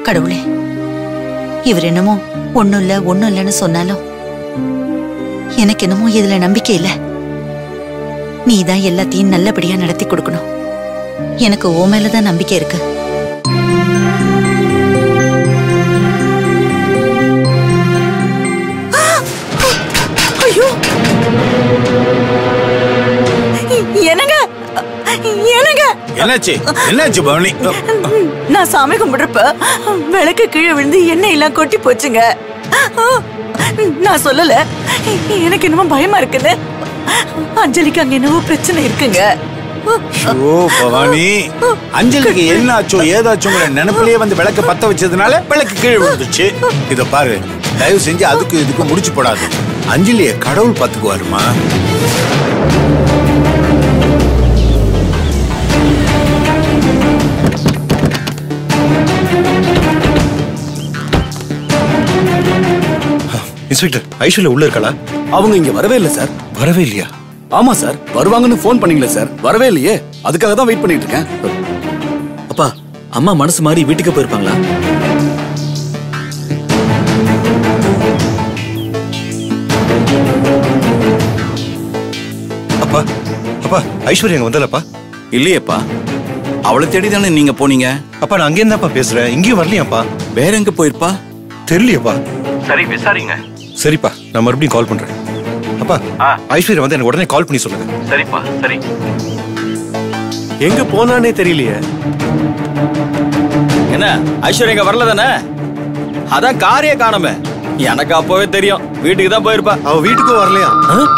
கடவுளே இவர் என்னமோ ஒண்ணும் இல்ல ஒண்ணும் இல்லைன்னு சொன்னாலும் எனக்கு என்னமோ இதுல நம்பிக்கை இல்ல நீ தான் எல்லாத்தையும் நல்லபடியா நடத்தி கொடுக்கணும் எனக்கு ஓ மேலதான் நம்பிக்கை இருக்கு ஐயோ என்னங்க என்னங்க என்னாச்சு என்னாச்சு பவனி நான் சாமி கும்பிடுறப்ப விளக்கு கீழே விழுந்து எண்ணெய் எல்லாம் கொட்டி போச்சுங்க நான் சொல்லல எனக்கு என்னமோ பயமா இருக்குன்னு அஞ்சலிக்கு அங்க என்னவோ பிரச்சனை இருக்குங்க ஓ பவானி அஞ்சலிக்கு என்ன ஆச்சோ ஏதாச்சோங்கிற நினைப்பிலேயே வந்து விளக்க பத்த வச்சதுனால விளக்கு கீழே விழுந்துச்சு இத பாரு தயவு செஞ்சு அதுக்கு இதுக்கு முடிச்சு போடாது அஞ்சலிய கடவுள் பாத்துக்குவாருமா இன்ஸ்பெக்டர் ஐஸ்வர்யா உள்ள இருக்காளா அவங்க இங்க வரவே இல்ல சார் வரவே இல்லையா ஆமா சார் வருவாங்கன்னு ஃபோன் பண்ணீங்களே சார் வரவே இல்லையே அதுக்காக தான் வெயிட் பண்ணிட்டு இருக்கேன் அப்பா அம்மா மனசு மாறி வீட்டுக்கு போயிருப்பாங்களா அப்பா அப்பா ஐஸ்வர்யா அங்க வந்தலப்பா இல்லையேப்பா அவளை தேடி தானே நீங்க போனீங்க அப்பா நான் அங்கே இருந்தாப்பா பேசுறேன் இங்கேயும் வரலையாப்பா வேற எங்க போயிருப்பா தெரியலையாப்பா சரி விசாரிங்க சரிப்பா நான் மறுபடியும் கால் பண்றேன் அப்பா ஐஸ்வர்யா வந்து எனக்கு உடனே கால் பண்ணி சொல்லுங்க சரிப்பா சரி எங்க போனானே தெரியலையே என்ன ஐஸ்வர்யா இங்க வரல தானே அதான் காரிய காணமே எனக்கு அப்பவே தெரியும் வீட்டுக்கு தான் போயிருப்பா அவ வீட்டுக்கும் வரலையா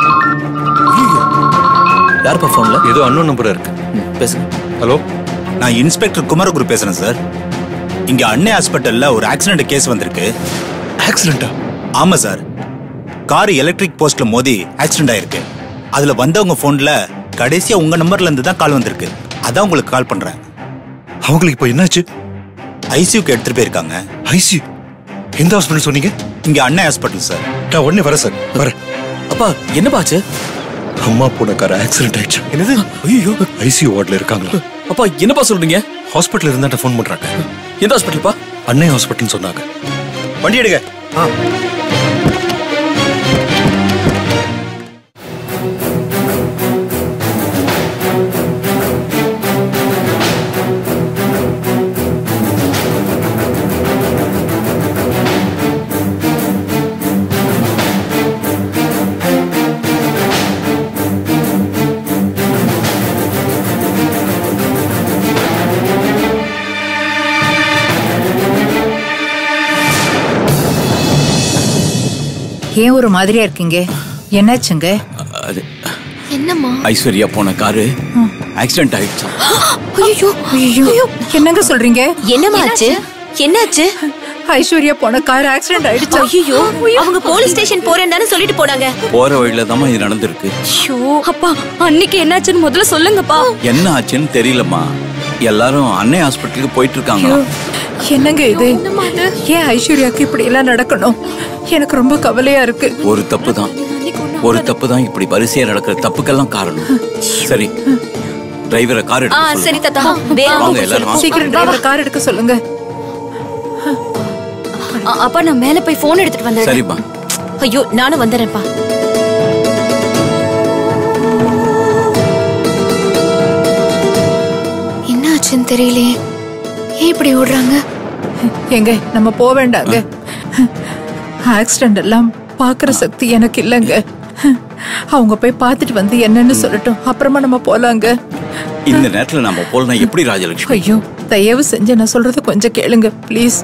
யாருப்பா போன்ல ஏதோ அன்னோன் நம்பரா இருக்கு பேசுங்க ஹலோ நான் இன்ஸ்பெக்டர் குமரகுரு பேசுறேன் சார் இங்க அன்னை ஹாஸ்பிட்டல்ல ஒரு ஆக்சிடென்ட் கேஸ் வந்திருக்கு ஆக்சிடென்ட்டா ஆமா சார் கார் எலக்ட்ரிக் போஸ்ட்ல மோதி ஆக்சிடென்ட் ஆயிருக்கு அதுல வந்தவங்க போன்ல கடைசியா உங்க நம்பர்ல இருந்து தான் கால் வந்திருக்கு அதான் உங்களுக்கு கால் பண்றேன் அவங்களுக்கு இப்போ என்னாச்சு ஐசியூக்கு எடுத்துட்டு போயிருக்காங்க ஐசியூ எந்த ஹாஸ்பிட்டல் சொன்னீங்க இங்க அன்னை ஹாஸ்பிட்டல் சார் நான் உடனே வரேன் சார் வரேன் அப்பா என்னப்பா ஆச்சு அம்மா போன கார் ஆக்சிடென்ட் ஆயிடுச்சு என்னது ஐயோ ஐசியூ வார்டில் இருக்காங்களா அப்பா என்னப்பா சொல்றீங்க ஹாஸ்பிட்டல் இருந்தாட்ட ஃபோன் பண்றாங்க எந்த ஹாஸ்பிட்டல்ப்பா அன்னை ஹாஸ்பிட்டல்னு சொன்னாங்க வண்டி எடுங்க ஏன் ஒரு மாதிரியா இருக்கீங்க என்னாச்சுங்க அது என்னம்மா ஐஸ்வர்யா போன காரு ஆக்சிடென்ட் ஆயிடுச்சு ஐயோ ஐயோ என்னங்க சொல்றீங்க என்னம்மா ஆச்சு என்னாச்சு ஐஸ்வர்யா போன கார் ஆக்சிடென்ட் ஆயிடுச்சா ஐயோ அவங்க போலீஸ் ஸ்டேஷன் போறேன்னு தானே சொல்லிட்டு போனாங்க போற வழியில தான் இது நடந்திருக்கு ஐயோ அப்பா அன்னைக்கு என்னாச்சுன்னு முதல்ல சொல்லுங்கப்பா என்ன ஆச்சுன்னு தெரியலம்மா எல்லாரும் அன்னை ஹாஸ்பிட்டலுக்கு போயிட்டு இருக்காங்களா என்னங்க இது ஏன் ஐஸ்வர்யாக்கு இப்படி எல்லாம் நடக்கணும் எனக்கு ரொம்ப கவலையா இருக்கு ஒரு தப்பு தான் ஒரு தப்பு தான் இப்படி வரிசையா நடக்கிற தப்புக்கெல்லாம் காரணம் சரி டிரைவரை கார் ஆ எடுக்க சரி சொல்லுங்க. தாத்தா வேற வாங்க எல்லாரும் வாங்க. சீக்கிரம் டிரைவர் கார் எடுக்க சொல்லுங்க அ- அப்பா நான் மேல போய் போன் எடுத்துட்டு வந்துடுறேன் சரிப்பா ஐயோ நானும் வந்துடுறேன்ப்பா என்ன ஆச்சுன்னு தெரியலையே ஏன் இப்படி ஓடுறாங்க எங்க நம்ம போக வேண்டாங்க ஆக்சிடென்ட் எல்லாம் பாக்குற சக்தி எனக்கு இல்லைங்க அவங்க போய் பார்த்துட்டு வந்து என்னன்னு சொல்லட்டும் அப்புறமா நம்ம போலாங்க இந்த நேரத்துல நம்ம போலனா எப்படி ராஜலட்சுமி ஐயோ தயவு செஞ்சு நான் சொல்றது கொஞ்சம் கேளுங்க ப்ளீஸ்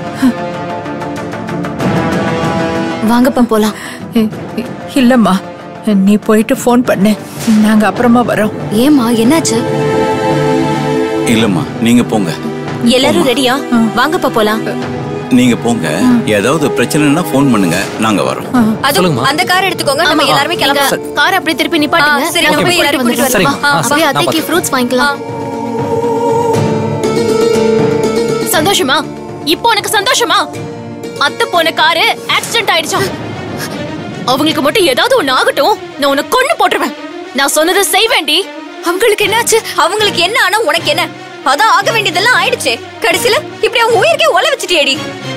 வாங்கப்பா போலாம் இல்லம்மா நீ போயிட்டு ஃபோன் பண்ணு நாங்க அப்புறமா வரோம் ஏமா என்னாச்சு இல்லம்மா நீங்க போங்க எல்லாரும் ரெடியா வாங்கப்பா போலாம் நீங்க போங்க ஏதாவது பிரச்சனைனா ஃபோன் பண்ணுங்க நாங்க வரோம் அது அந்த கார் எடுத்துக்கோங்க நம்ம எல்லாருமே கிளம்பலாம் கார் அப்படியே திருப்பி நிப்பாட்டுங்க சரி நம்ம போய் எல்லாரும் கூட்டிட்டு வரலாம் அப்படியே அத்தைக்கு ஃப்ரூட்ஸ் வாங்கிக்கலாம் சந்தோஷமா இப்போ உனக்கு சந்தோஷமா அத்தை போன காரு ஆக்சிடென்ட் ஆயிடுச்சாம் அவங்களுக்கு மட்டும் ஏதாவது ஒண்ணு ஆகட்டும் நான் உன்னை கொன்னு போட்டுருவேன் நான் சொன்னதை செய்வேண்டி அவங்களுக்கு என்னாச்சு அவங்களுக்கு என்ன ஆனா உனக்கு என்ன அதான் ஆக வேண்டியதெல்லாம் ஆயிடுச்சே கடைசியில இப்படி அவன் உயிருக்கே ஒல வச்சுட்டியேடி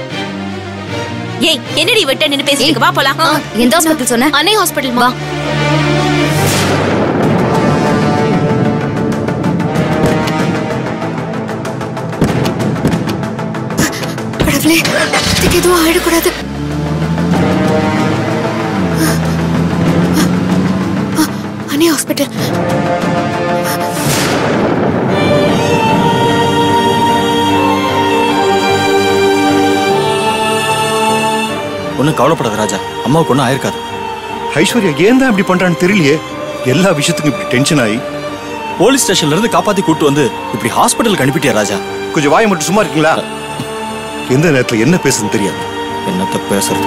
ஏய் என்னடி விட்ட நின்னு பேசிட்டு வா போலாம் எந்த ஹாஸ்பிட்டல் சொன்ன அன்னை ஹாஸ்பிடல் வா கடவுளே இதுக்கு எதுவும் ஆயிடக்கூடாது அனே ஹாஸ்பிட்டல் ஒன்றும் கவலைப்படாத ராஜா அம்மாவுக்கு ஒன்றும் ஆயிருக்காது ஐஸ்வர்யா ஏன் தான் இப்படி பண்றான்னு தெரியலையே எல்லா விஷயத்துக்கும் இப்படி டென்ஷன் ஆகி போலீஸ் ஸ்டேஷன்ல இருந்து காப்பாத்தி கூட்டு வந்து இப்படி ஹாஸ்பிட்டலுக்கு அனுப்பிட்டியா ராஜா கொஞ்சம் வாயை மட்டும் சும்மா இருக்கீங்களா எந்த நேரத்துல என்ன பேசுன்னு தெரியாது என்னத்த பேசுறது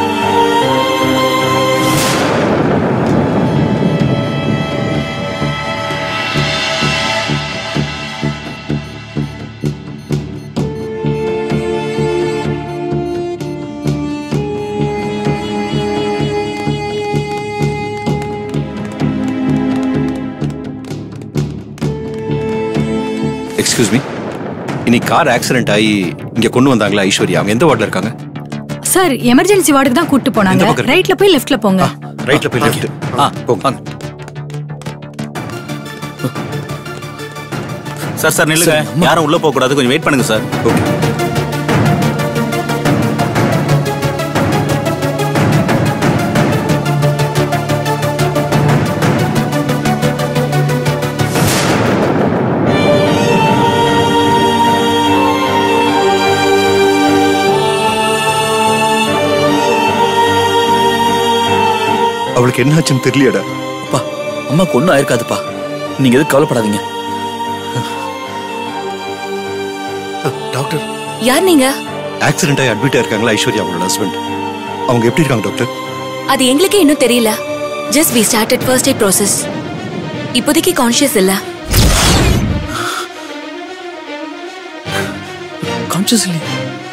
எக்ஸ்கியூஸ் மீ இன்னைக்கு கார் ஆக்சிடென்ட் ஆகி இங்க கொண்டு வந்தாங்களா ஐஸ்வர்யா அவங்க எந்த வார்டில் இருக்காங்க சார் எமர்ஜென்சி வார்டுக்கு தான் கூட்டு எந்த போனாங்க பக்கம் இருக்கு? ரைட்ல போய் லெஃப்ட்ல போங்க ரைட்ல போய் லெஃப்ட் ஆ போங்க சார் சார் நில்லுங்க யாரும் உள்ள போக கூடாது கொஞ்சம் வெயிட் பண்ணுங்க சார் ஓகே அவளுக்கு என்ன ஆச்சுன்னு தெரியலையாடா அப்பா அம்மாவுக்கு ஒன்றும் ஆயிருக்காதுப்பா நீங்க எதுவும் கவலைப்படாதீங்க டாக்டர் யார் நீங்க ஆக்சிடென்ட் ஆகி அட்மிட் ஆயிருக்காங்களா ஐஸ்வர்யா அவங்களோட ஹஸ்பண்ட் அவங்க எப்படி இருக்காங்க டாக்டர் அது எங்களுக்கே இன்னும் தெரியல just we started first aid process இப்போதைக்கு கான்ஷியஸ் இல்ல கான்சியஸ் இல்லையா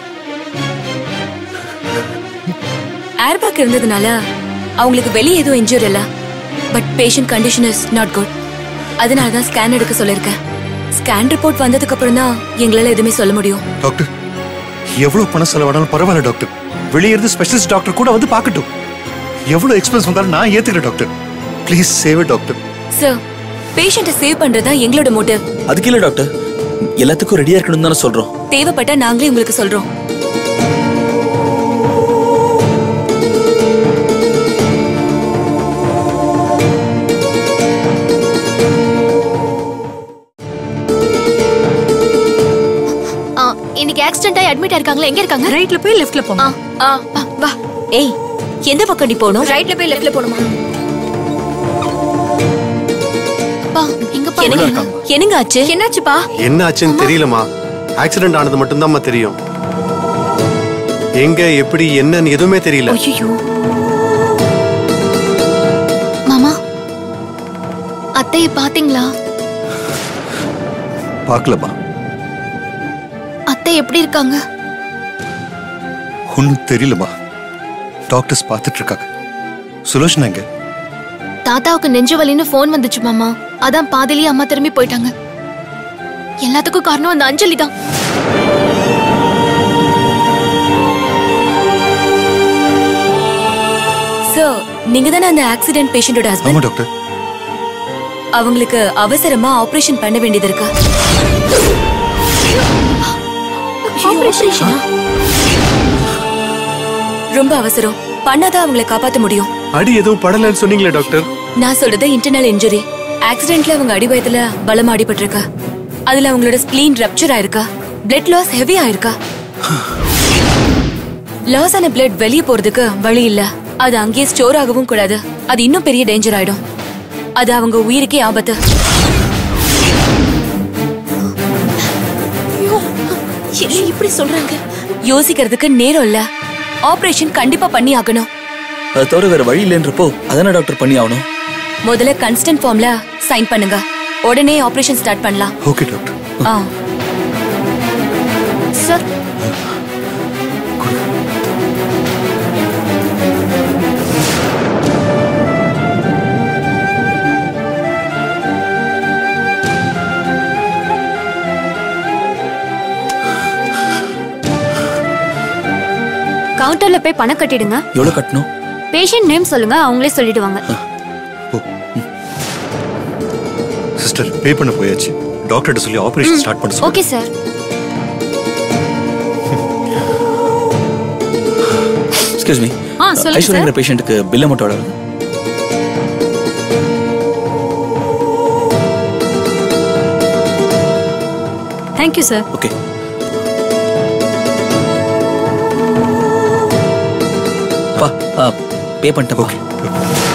ஏர்பேக் இருந்ததுனால அவங்களுக்கு வெளியே எதுவும் இன்ஜூர் இல்ல but patient condition is not good அதனால தான் ஸ்கேன் எடுக்க சொல்லியிருக்கேன் ஸ்கேன் ரிப்போர்ட் வந்ததுக்கு அப்புறம் தான் எங்களால எதுவுமே சொல்ல முடியும் டாக்டர் எவ்வளவு பணம் செலவானாலும் பரவாயில்ல டாக்டர் வெளியே இருந்து ஸ்பெஷலிஸ்ட் டாக்டர் கூட வந்து பார்க்கட்டும் எவ்வளவு எக்ஸ்பென்ஸ் வந்தாலும் நான் ஏத்துக்கிறேன் doctor please save doctor sir பேஷண்ட்டை சேவ் பண்றதா எங்களோட மோட்டிவ் அதுக்கு இல்ல டாக்டர் எல்லாத்துக்கும் ரெடியா இருக்கணும் தானே சொல்றோம் தேவைப்பட்டா நாங்களே உங்களுக்கு சொல்றோம் ஆ, இன்னைக்கு ஆக்சிடென்ட் ஆகி அட்மிட் ஆயிருக்காங்களா எங்க இருக்காங்க ரைட்ல போய் லெஃப்ட்ல போங்க ஆ, ஆ, வா, வா ஏய் எந்த பக்கம் நீ போகணும் ரைட்ல போய் லெஃப்ட்ல போணுமா பா எங்க பா என்னங்க என்னங்க ஆச்சு என்னாச்சுப்பா என்ன ஆச்சுன்னு தெரியலமா ஆக்சிடென்ட் ஆனது மட்டும்தாம்மா தெரியும் எங்க எப்படி என்னன்னு எதுவுமே தெரியல ஐயோ மாமா அத்தைய பாத்தீங்களா பார்க்கலமா அத்தை எப்படி இருக்காங்க ஒன்னும் தெரியலமா டாக்டர்ஸ் பார்த்துட்டு இருக்காங்க சுலோஷனா எங்க தாத்தாவுக்கு நெஞ்சு வலின்னு ஃபோன் வந்துச்சு மாமா அதான் பாதிலேயே அம்மா திரும்பி போயிட்டாங்க எல்லாத்துக்கும் காரணம் அந்த அஞ்சலி தான் சார் நீங்க தானே அந்த ஆக்சிடென்ட் பேஷண்டோட ஆமா ஹஸ்பண்ட் டாக்டர் அவங்களுக்கு அவசரமா ஆபரேஷன் பண்ண வேண்டியது இருக்கா ஆபரேஷனா ரொம்ப அவசரம் பண்ணாதான் அவங்களை காப்பாத்த முடியும் அடி எதுவும் படலன்னு சொன்னீங்களே டாக்டர் நான் சொல்றது இன்டர்னல் இன்ஜுரி ஆக்சிடென்ட்ல அவங்க அடிவயத்துல பலமா அடிபட்டிருக்கா அதுல அவங்களோட ஸ்பிளீன் ரப்சர் ஆயிருக்கா பிளட் லாஸ் ஹெவி ஆயிருக்கா லாஸ் ஆன பிளட் வெளியே போறதுக்கு வழி இல்ல அது அங்கேயே ஸ்டோர் ஆகவும் கூடாது அது இன்னும் பெரிய டேஞ்சர் ஆயிடும் அது அவங்க உயிருக்கே ஆபத்து என்ன இப்படி சொல்றாங்க யோசிக்கிறதுக்கு நேரம் இல்ல ஆபரேஷன் கண்டிப்பா பண்ணி ஆகணும் அது தவிர வேற வழி இல்லைன்றப்போ அதானே டாக்டர் பண்ணி ஆகணும் முதல்ல கன்ஸ்டன்ட் ஃபார்ம்ல சைன் பண்ணுங்க உடனே ஆபரேஷன் ஸ்டார்ட் பண்ணலாம் ஓகே டாக்டர் ஆ சார் கவுண்டர்ல போய் பணம் கட்டிடுங்க எவ்வளவு கட்டணும் பேஷண்ட் நேம் சொல்லுங்க அவங்களே சொல்லிடுவாங்க சிஸ்டர் பே பண்ண போயாச்சு டாக்டர்கிட்ட சொல்லி ஆபரேஷன் ஸ்டார்ட் பண்ண சொல்லு ஓகே சார் எக்ஸ்கியூஸ் மீ ஆ, சொல்லுங்க ஐஸ்வர்யங்கிற பேஷண்ட்டுக்கு பில்ல மட்டும் எவ்வளவு வருது? தேங்க்யூ சார் ஓகே பா பே பண்ணிட்டேன் ஓகே